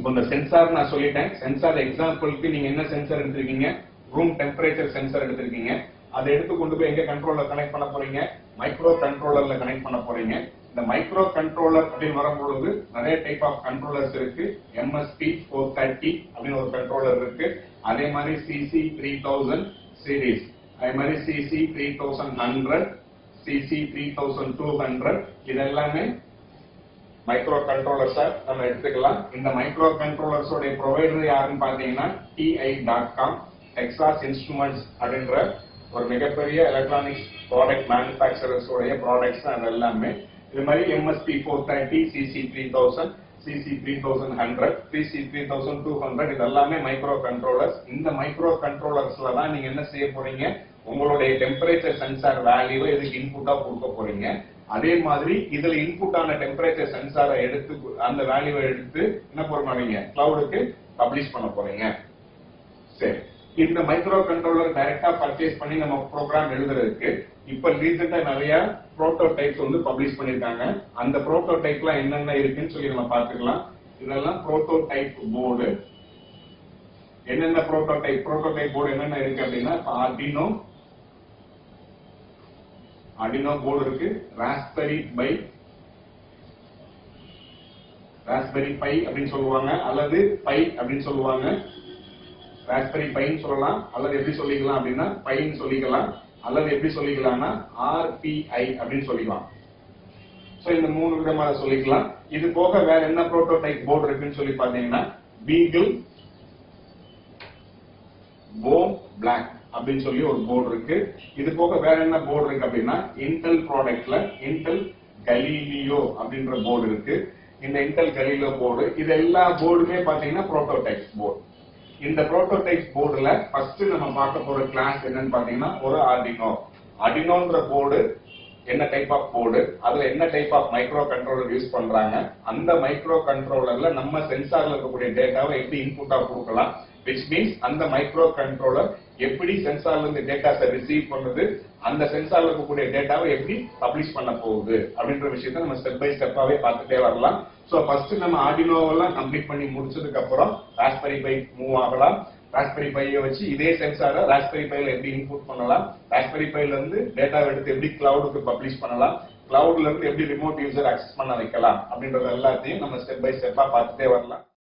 இப்போ இந்த சென்சார் நான் சொல்லிட்டேன் சென்சார் எக்ஸாம்பிளுக்கு நீங்க என்ன சென்சார் எடுத்திருக்கீங்க ரூம் டெம்பரேச்சர் சென்சார் எடுத்திருக்கீங்க அதை எடுத்து கொண்டு போய் எங்க கண்ட்ரோலர் கனெக்ட் பண்ண போறீங்க மைக்ரோ கண்ட்ரோலர்ல கனெக்ட் பண்ண போறீங்க இந்த மைக்ரோ கண்ட்ரோலர் அப்படின்னு வரும்பொழுது நிறைய டைப் ஆஃப் கண்ட்ரோலர்ஸ் இருக்கு எம்எஸ்பி ஃபோர் தேர்ட்டி அப்படின்னு ஒரு கண்ட்ரோலர் இருக்கு அதே மாதிரி சிசி த்ரீ தௌசண்ட் சீரீஸ் அதே மாதிரி CC three thousand hundred CC three thousand two hundred இது எல்லாமே மைக்ரோ கண்ட்ரோலர்ஸை நம்ம எடுத்துக்கலாம் இந்த மைக்ரோ கண்ட்ரோலர்ஸோட ப்ரொவைடர் யாருன்னு பாத்தீங்கன்னா TI dot com Texas Instruments அப்படின்ற ஒரு மிகப்பெரிய எலக்ட்ரானிக்ஸ் ப்ராடக்ட் மேனுஃபேக்சரர்ஸ் உடைய ப்ராடக்ட்ஸ் அது எல்லாமே இது மாதிரி MSP four thirty CC three thousand CC three thousand hundred CC three thousand two hundred இது எல்லாமே மைக்ரோ கண்ட்ரோலர்ஸ் இந்த மைக்ரோ கண்ட்ரோலர்ஸ்ல தான் நீங்க என்ன செய்ய போறீங்க உங்களுடைய டெம்பரேச்சர் சென்சார் வேல்யூவை இதுக்கு இன்புட்டா கொடுக்க போறீங்க அதே மாதிரி இதுல இன்புட் ஆன டெம்பரேச்சர் சென்சாரை எடுத்து அந்த வேல்யூவை எடுத்து என்ன பண்ண போறீங்க கிளவுடுக்கு பப்ளிஷ் பண்ண போறீங்க சரி இந்த மைக்ரோ கண்ட்ரோலர் டைரக்டா பர்ச்சேஸ் பண்ணி நம்ம ப்ரோக்ராம் எழுதுறதுக்கு இப்ப ரீசெண்டா நிறைய ப்ரோட்டோடைப்ஸ் வந்து பப்ளிஷ் பண்ணிருக்காங்க அந்த ப்ரோட்டோடைப்லாம் என்னென்ன இருக்குன்னு சொல்லி நம்ம பார்த்துக்கலாம் இதெல்லாம் ப்ரோட்டோடைப் போர்டு என்னென்ன ப்ரோட்டோடைப் ப்ரோட்டோடைப் போர்டு என்னென்ன இருக்கு அப்படின்னா ஆர்டினோ ஆர்டினோ போர்டு இருக்கு ராஸ்பெரி பை ராஸ்பெரி பை அப்படின்னு சொல்லுவாங்க அல்லது பை அப்படின்னு சொல்லுவாங்க ராஸ்பெரி பைன்னு சொல்லலாம் அல்லது எப்படி சொல்லிக்கலாம் அப்படின்னா பைன்னு சொல்லிக்கலாம் அல்லது எப்படி சொல்லிக்கலாம்னா ஆர்பிஐ அப்படின்னு சொல்லிக்கலாம் சோ இந்த மூணு விதமா அதை சொல்லிக்கலாம் இது போக வேற என்ன புரோட்டோடைப் போர்டு இருக்குன்னு சொல்லி பாத்தீங்கன்னா பீகிள் போம் பிளாக் அப்படின்னு சொல்லி ஒரு போர்டு இருக்கு இது போக வேற என்ன போர்டு இருக்கு அப்படின்னா இன்டெல் ப்ராடக்ட்ல இன்டெல் கலீலியோ அப்படின்ற போர்டு இருக்கு இந்த இன்டெல் கலீலியோ போர்டு இது எல்லா போர்டுமே பாத்தீங்கன்னா புரோட்டோடைப் போர்டு இந்த புரோட்டோடைப் போர்டுல ஃபர்ஸ்ட் நம்ம பார்க்க போற கிளாஸ் என்னன்னு பாத்தீங்கன்னா ஒரு ஆர்டினோ ஆர்டினோன்ற போர்டு என்ன டைப் ஆஃப் போர்டு அதுல என்ன type of micro controller use பண்றாங்க அந்த மைக்ரோ கண்ட்ரோலர்ல நம்ம சென்சார்ல இருக்கக்கூடிய டேட்டாவை எப்படி இன்புட்டா கொடுக்கலாம் which மீன்ஸ் அந்த மைக்ரோ கண்ட்ரோலர் எப்படி சென்சார்ல இருந்து டேட்டாஸை ரிசீவ் பண்ணுது அந்த சென்சார்ல இருக்கக்கூடிய டேட்டாவை எப்படி பப்ளிஷ் பண்ண போகுது அப்படின்ற விஷயத்தை நம்ம ஸ்டெப் பை ஸ்டெப்பாவே பார்த்துட்டே வரலாம் சோ ஃபர்ஸ்ட் நம்ம ஆர்டினோவெல்லாம் கம்ப்ளீட் பண்ணி முடிச்சதுக்கு அப்புறம் ராஸ்பெரி பை மூவ் ஆகலாம் ராஸ்பெரி பையை வச்சு இதே சென்சாரை ராஸ்பெரி பைல எப்படி இன்புட் பண்ணலாம் ராஸ்பெரி பைல இருந்து டேட்டா எடுத்து எப்படி கிளவுடுக்கு பப்ளிஷ் பண்ணலாம் கிளவுட்ல இருந்து எப்படி ரிமோட் யூசர் அக்சஸ் பண்ண வைக்கலாம் அப்படின்றது எல்லாத்தையும் நம்ம ஸ்டெப் பை ஸ்டெப்பா பார்த்துட்டே வரலாம்